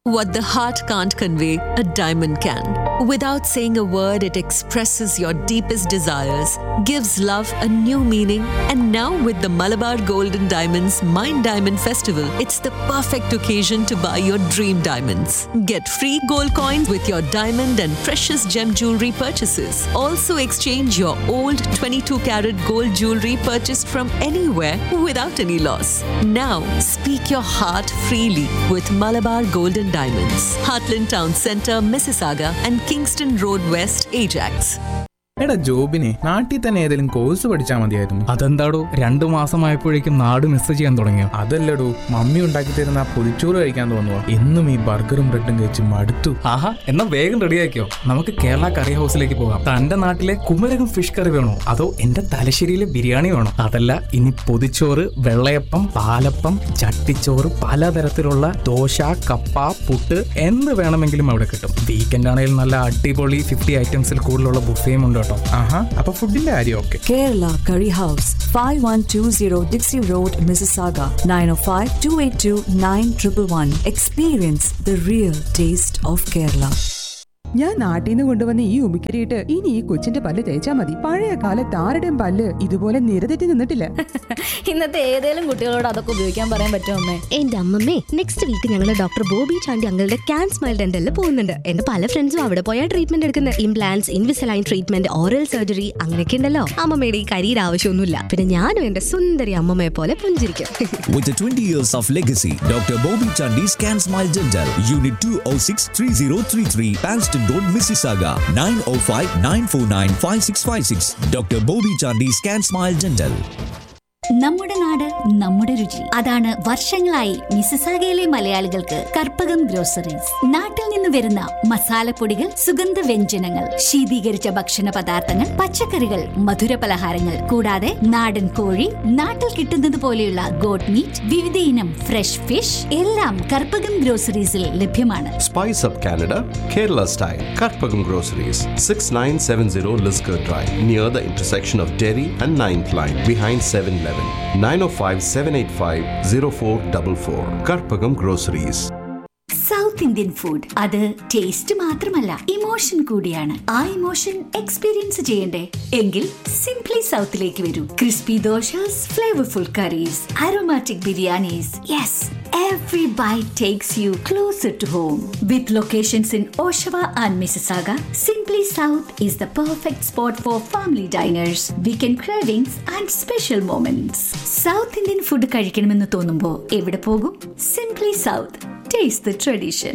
What the heart can't convey, a diamond can. Without saying a word, it expresses your deepest desires, gives love a new meaning, and now with the Malabar Golden Diamonds Mind Diamond Festival, it's the perfect occasion to buy your dream diamonds. Get free gold coins with your diamond and precious gem jewelry purchases. Also exchange your old 22 karat gold jewelry purchased from anywhere without any loss. Now, speak your heart freely with Malabar Golden Diamonds, Heartland Town Centre, Mississauga, and Kingston Road West, Ajax. എടാ ജോബിനെ നാട്ടിൽ തന്നെ ഏതെങ്കിലും course പഠിച്ചാൽ മതിയായിരുന്നു അതെന്താടോ രണ്ടു മാസമായപ്പോഴേക്കും നാട് miss ചെയ്യാൻ തുടങ്ങിയോ അതല്ലടോ മമ്മി ഉണ്ടാക്കി തരുന്ന ആ പൊതിച്ചോറ് കഴിക്കാൻ തോന്നുക എന്നും ഈ ബർഗറും ബ്രെഡും കഴിച്ച് മടുത്തു ആഹാ എന്നാ വേഗം റെഡിയാക്കിയോ നമുക്ക് കേരള കറി ഹൗസിലേക്ക് പോകാം തന്റെ നാട്ടിലെ കുമരകം ഫിഷ് കറി വേണോ അതോ എന്റെ തലശ്ശേരിയിലെ ബിരിയാണി വേണോ അതല്ല ഇനി പൊതിച്ചോറ് വെള്ളയപ്പം പാലപ്പം ചട്ടിച്ചോറ് പലതരത്തിലുള്ള ദോശ കപ്പ പുട്ട് എന്ത് വേണമെങ്കിലും അവിടെ കിട്ടും വീക്കെൻഡ് ആണെങ്കിൽ നല്ല അടിപൊളി ഫിഫ്റ്റി ഐറ്റംസിൽ കൂടുതലുള്ള ബുഫേയും ഉണ്ട് കേട്ടോ ആഹാ അപ്പൊ ഫുഡിന്റെ കാര്യം okay Kerala Curry House, 5120 Dixie Road, Mississauga, 905 282 9111. Experience the real taste of Kerala. ഞാൻ നാട്ടിൽ നിന്ന് കൊണ്ടുവന്ന ഈ ഉമിക്കരിയിട്ട് ഇനി ഈ കൊച്ചിന്റെ പല്ല് തേച്ചാ മതി പഴയ കാലത്ത് ആരുടെയും പല്ല് ഇതുപോലെ നിരതെറ്റി നിന്നിട്ടില്ല ഇന്നത്തെ ഏതെങ്കിലും കുട്ടികളോട് അതൊക്കെ ഉപയോഗിക്കാൻ പറയാൻ പറ്റുമോ അമ്മേ എന്റെ അമ്മമ്മേ നെക്സ്റ്റ് വീക്ക് ഞങ്ങൾ ഡോക്ടർ ബോബി ചാണ്ടി അങ്ങളുടെ ക്യാൻ സ്മൈൽ ഡെന്റലിൽ പോകുന്നുണ്ട് എന്റെ പല ഫ്രണ്ട്സും അവിടെ പോയാൽ ട്രീറ്റ്മെന്റ് എടുക്കുന്നത് implants invisalign treatment oral surgery അങ്ങനെയൊക്കെ ഉണ്ടല്ലോ അമ്മമ്മയുടെ ഈ കരിയുടെ ആവശ്യമൊന്നുമില്ല പിന്നെ ഞാനും എന്റെ സുന്ദരി അമ്മമ്മയെ പോലെ പുഞ്ചിരിക്കും With the 20 years of legacy, Dr. Bobby Chandi's Can Smile Dental, Unit 206 3033, Panston Road, Mississauga, 905 949 5656. Dr. Bobby Chandi's Can Smile Dental. നമ്മുടെ നാട് നമ്മുടെ രുചി അതാണ് വർഷങ്ങളായി മിസിസാഗയിലെ മലയാളികൾക്ക് കർപ്പകം ഗ്രോസറീസ് നാട്ടിൽ നിന്ന് വരുന്ന മസാലപ്പൊടികൾ സുഗന്ധ വ്യഞ്ജനങ്ങൾ ശീതീകരിച്ച ഭക്ഷണ പദാർത്ഥങ്ങൾ പച്ചക്കറികൾ മധുര പലഹാരങ്ങൾ കൂടാതെ നാടൻ കോഴി നാട്ടിൽ കിട്ടുന്നത് പോലെയുള്ള ഗോട്ട് മീറ്റ് വിവിധ ഇനം ഫ്രഷ് ഫിഷ് എല്ലാം കർപ്പകം ഗ്രോസറീസിൽ ലഭ്യമാണ് Spice Up Canada, Kerala style. Karpagam Groceries, 6970 Lisgar Drive, near the intersection of Derry and 9th Line, behind 7 Eleven. 905 785 0444. Karpagam Groceries. South Indian food അത് ടേസ്റ്റ് മാത്രമല്ല ഇമോഷൻ കൂടിയാണ് ആ ഇമോഷൻ എക്സ്പീരിയൻസ് ചെയ്യണ്ടേ എങ്കിൽ സിംപ്ലി സൗത്തിലേക്ക് വരൂ crispy dosas flavourful curries aromatic biryanis yes every bite takes you closer to home with locations in Oshawa and Mississauga simply south is the perfect spot for family diners weekend cravings and special moments south Indian food കഴിക്കണമെന്ന് തോന്നുമ്പോൾ എവിടെ പോകും simply south taste the tradition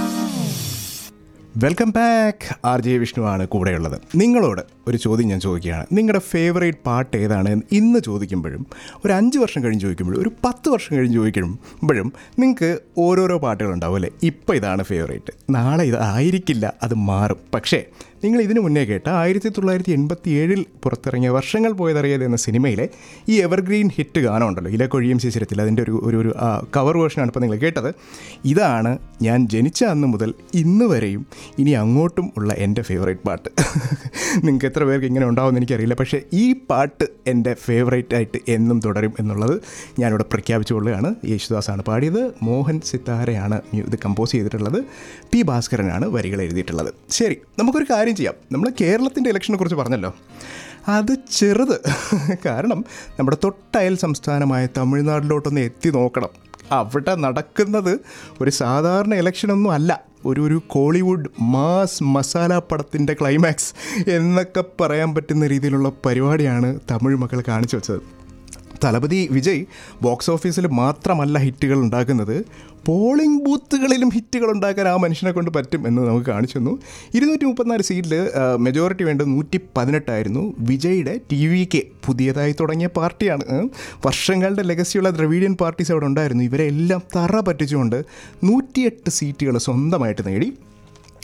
welcome back R J വിഷ്ണുവാണ് കൂടെയുള്ളത് നിങ്ങളോട് ഒരു ചോദ്യം ഞാൻ ചോദിക്കുകയാണ് നിങ്ങളുടെ ഫേവറേറ്റ് പാട്ട് ഏതാണ് എന്ന് ഇന്ന് ചോദിക്കുമ്പോഴും ഒരു അഞ്ച് വർഷം കഴിഞ്ഞ് ചോദിക്കുമ്പോഴും ഒരു പത്ത് വർഷം കഴിഞ്ഞ് ചോദിക്കുമ്പോഴും നിങ്ങൾക്ക് ഓരോരോ പാട്ടുകളുണ്ടാവും അല്ലേ ഇപ്പോൾ ഇതാണ് ഫേവറേറ്റ് നാളെ ഇത് ആയിരിക്കില്ല അത് മാറും പക്ഷേ നിങ്ങൾ ഇതിനു മുന്നേ കേട്ട ആയിരത്തി തൊള്ളായിരത്തി എൺപത്തി ഏഴിൽ പുറത്തിറങ്ങിയ വർഷങ്ങൾ പോയതറിയാതെ എന്ന സിനിമയിലെ ഈ എവർഗ്രീൻ ഹിറ്റ് ഗാനം ഉണ്ടല്ലോ ഇലക്കൊഴിയും ശിശിരത്തിൽ അതിൻ്റെ ഒരു ഒരു ഒരു കവർ വേർഷനാണ് ഇപ്പോൾ നിങ്ങൾ കേട്ടത് ഇതാണ് ഞാൻ ജനിച്ച അന്ന് മുതൽ ഇന്ന് വരെയും ഇനി അങ്ങോട്ടും ഉള്ള എൻ്റെ ഫേവറേറ്റ് പാട്ട് നിങ്ങൾക്ക് എത്ര പേർക്ക് ഇങ്ങനെ ഉണ്ടാവുമെന്ന് എനിക്കറിയില്ല പക്ഷേ ഈ പാട്ട് എൻ്റെ ഫേവറേറ്റ് ആയിട്ട് എന്നും തുടരും എന്നുള്ളത് ഞാനിവിടെ പ്രഖ്യാപിച്ചുകൊള്ളുകയാണ് യേശുദാസാണ് പാടിയത് മോഹൻ സിത്താരയാണ് മ്യൂ- ഇത് കമ്പോസ് ചെയ്തിട്ടുള്ളത് പി ഭാസ്കരനാണ് വരികൾ എഴുതിയിട്ടുള്ളത് ശരി നമുക്കൊരു കാര്യം ചെയ്യാം നമ്മൾ കേരളത്തിൻ്റെ ഇലക്ഷനെ കുറിച്ച് പറഞ്ഞല്ലോ അത് ചെറുത് കാരണം നമ്മുടെ തൊട്ടയൽ സംസ്ഥാനമായ തമിഴ്നാട്ടിലോട്ടൊന്ന് എത്തി നോക്കണം അവിടെ നടക്കുന്നത് ഒരു സാധാരണ ഇലക്ഷനൊന്നും അല്ല ഒരു ഒരു കോളിവുഡ് മാസ് മസാല പടത്തിൻ്റെ ക്ലൈമാക്സ് എന്നൊക്കെ പറയാൻ പറ്റുന്ന രീതിയിലുള്ള പരിപാടിയാണ് തമിഴ് മക്കൾ കാണിച്ചു വെച്ചത് തലപതി വിജയ് ബോക്സ് ഓഫീസിൽ മാത്രമല്ല ഹിറ്റുകൾ ഉണ്ടാക്കുന്നത് പോളിംഗ് ബൂത്തുകളിലും ഹിറ്റുകൾ ഉണ്ടാക്കാൻ ആ മനുഷ്യനെ കൊണ്ട് പറ്റും എന്ന് നമുക്ക് കാണിച്ചു തന്നു ഇരുന്നൂറ്റി മുപ്പത്തിനാല് സീറ്റിൽ മെജോറിറ്റി വേണ്ടത് നൂറ്റി പതിനെട്ടായിരുന്നു വിജയുടെ ടി വി കെ പുതിയതായി തുടങ്ങിയ പാർട്ടിയാണ് ഏ. വർഷങ്ങളുടെ ലെഗസിയുള്ള ദ്രവീഡിയൻ പാർട്ടീസ് അവിടെ ഉണ്ടായിരുന്നു ഇവരെ എല്ലാം തറ പറ്റിച്ചുകൊണ്ട് നൂറ്റിയെട്ട് സീറ്റുകൾ സ്വന്തമായിട്ട് നേടി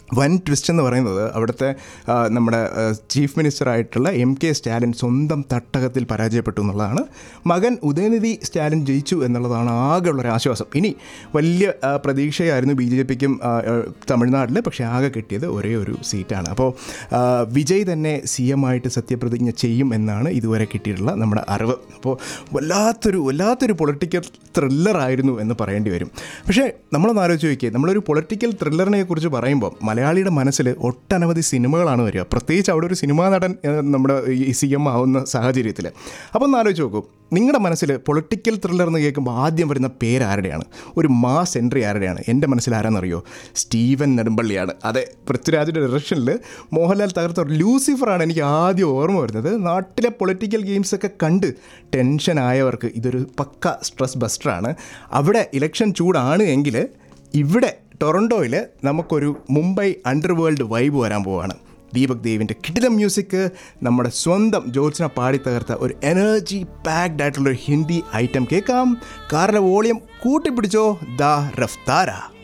വൻ ട്വിസ്റ്റ് എന്ന് പറയുന്നത് അവിടുത്തെ ആ, നമ്മുടെ ആ, ചീഫ് മിനിസ്റ്റർ ആയിട്ടുള്ള എം കെ സ്റ്റാലിൻ സ്വന്തം തട്ടകത്തിൽ പരാജയപ്പെട്ടു എന്നുള്ളതാണ് മകൻ ഉദയനിധി സ്റ്റാലിൻ ജയിച്ചു എന്നുള്ളതാണ് ആകെയുള്ള ഒരു ആശ്വാസം ഇനി വലിയ ആ, പ്രതീക്ഷയായിരുന്നു ബി ജെ പിക്കും തമിഴ്നാട്ടിൽ പക്ഷേ ആകെ കിട്ടിയത് ഒരേ ഒരു സീറ്റാണ് അപ്പോൾ ആ, വിജയ് തന്നെ സി എം ആയിട്ട് സത്യപ്രതിജ്ഞ ചെയ്യും എന്നാണ് ഇതുവരെ കിട്ടിയിട്ടുള്ള നമ്മുടെ അറിവ് അപ്പോൾ വല്ലാത്തൊരു വല്ലാത്തൊരു പൊളിറ്റിക്കൽ ത്രില്ലറായിരുന്നു എന്ന് പറയേണ്ടി വരും പക്ഷേ നമ്മളൊന്ന് ആലോചിച്ച് നോക്കിയേ നമ്മളൊരു പൊളിറ്റിക്കൽ ത്രില്ലറിനെ കുറിച്ച് പറയുമ്പോൾ മലയാളിയുടെ മനസ്സിൽ ഒട്ടനവധി സിനിമകളാണ് വരിക പ്രത്യേകിച്ച് അവിടെ ഒരു സിനിമാ നടൻ ഏഹ്, നമ്മുടെ ഈ സി എം ആവുന്ന സാഹചര്യത്തിൽ അപ്പോൾ ഒന്ന് ആലോചിച്ച് നോക്കൂ നിങ്ങളുടെ മനസ്സിൽ പൊളിറ്റിക്കൽ ത്രില്ലർ എന്ന് കേൾക്കുമ്പോൾ ആദ്യം വരുന്ന പേര് ആരുടെയാണ് ഒരു മാസ് എൻട്രി ആരുടെയാണ് എൻ്റെ മനസ്സിൽ ആരാണെന്നറിയോ സ്റ്റീവൻ നെടുമ്പള്ളിയാണ് അതെ പൃഥ്വിരാജിൻ്റെ ഡയറക്ഷനിൽ മോഹൻലാൽ തകർത്ത ഒരു ലൂസിഫറാണ് എനിക്ക് ആദ്യം ഓർമ്മ വരുന്നത് നാട്ടിലെ പൊളിറ്റിക്കൽ ഗെയിംസൊക്കെ കണ്ട് ടെൻഷൻ ആയവർക്ക് ഇതൊരു പക്ക സ്ട്രെസ് ബസ്റ്ററാണ് അവിടെ ഇലക്ഷൻ ചൂടാണ് എങ്കിൽ ഇവിടെ ടൊറൻറ്റോയിൽ നമുക്കൊരു മുംബൈ അണ്ടർവേൾഡ് വൈബ് വരാൻ പോവാണ് ദീപക് ദേവിൻ്റെ കിടിലം മ്യൂസിക് നമ്മുടെ സ്വന്തം ജോത്സന പാടി തകർത്ത ഒരു എനർജി പാക്ഡ് ആയിട്ടുള്ള ഒരു ഹിന്ദി ഐറ്റം കേൾക്കാം കാറിലെ വോളിയം കൂട്ടിപ്പിടിച്ചോ ദ റഫ്താര